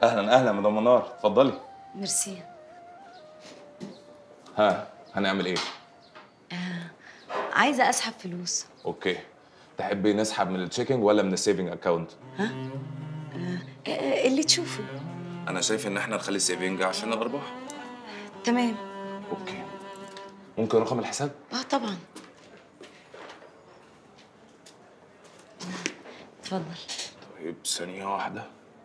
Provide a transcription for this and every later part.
اهلا اهلا مدام منار اتفضلي ميرسي ها هنعمل ايه عايزه اسحب فلوس اوكي تحبي نسحب من التشيكنج ولا من السيفنج اكاونت آه، اللي تشوفه انا شايف ان احنا نخلي السيفنج عشان الارباح تمام اوكي ممكن رقم الحساب اه طبعا اتفضل طيب ثانية واحدة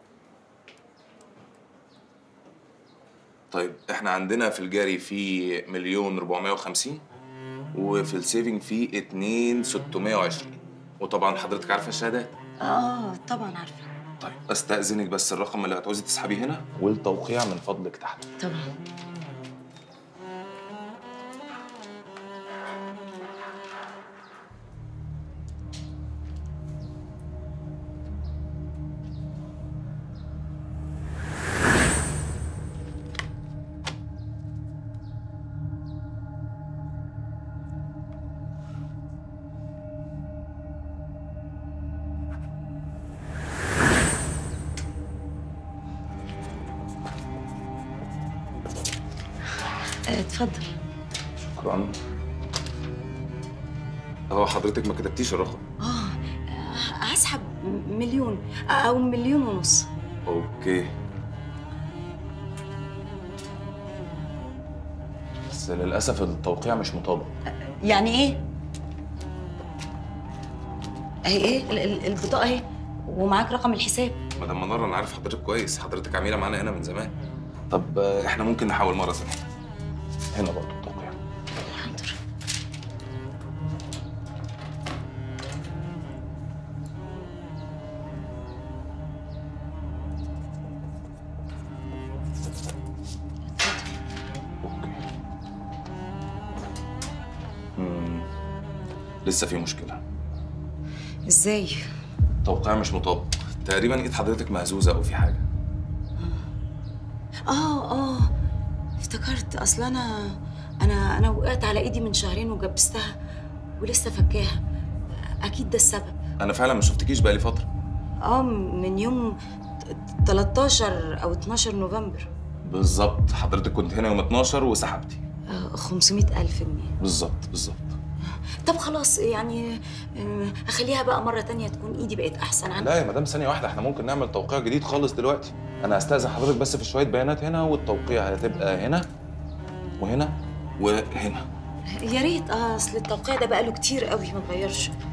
طيب احنا عندنا في الجاري في مليون 450 وفي السيفنج في اتنين 620 وطبعا حضرتك عارفة الشهادات اه طبعا عارفه طيب استأذنك بس الرقم اللي هتعوزي تسحبيه هنا والتوقيع من فضلك تحت طبعا آه، اتفضل شكرا هو حضرتك ما كتبتيش الرقم اه هسحب مليون او مليون ونص اوكي بس للأسف التوقيع مش مطابق يعني ايه اهي ايه ال- ال- البطاقه اهي ومعاك رقم الحساب مدام منار انا عارف حضرتك كويس حضرتك عميله معانا هنا من زمان طب آه، احنا ممكن نحاول مره ثانيه هنا برضه التوقيع حاضر اوكي مم. لسه في مشكله ازاي التوقيع مش مطابق تقريبا ايد حضرتك مهزوزه او في حاجه اه اه افتكرت اصل انا انا انا وقعت على ايدي من شهرين وجبستها ولسه فكاها اكيد ده السبب انا فعلا ما شفتكيش بقالي فتره اه من يوم 13 او 12 نوفمبر بالظبط حضرتك كنت هنا يوم 12 وسحبتي آه 500 ألف جنيه بالظبط بالظبط طب خلاص يعني آه، اخليها بقى مرة تانية تكون ايدي بقت احسن عندي لا يا مدام ثانيه واحده احنا ممكن نعمل توقيع جديد خالص دلوقتي انا هستاذن حضرتك بس في شويه بيانات هنا والتوقيع هتبقى هنا وهنا وهنا يا ريت اه اصل التوقيع ده بقاله كتير قوي ما اتغيرش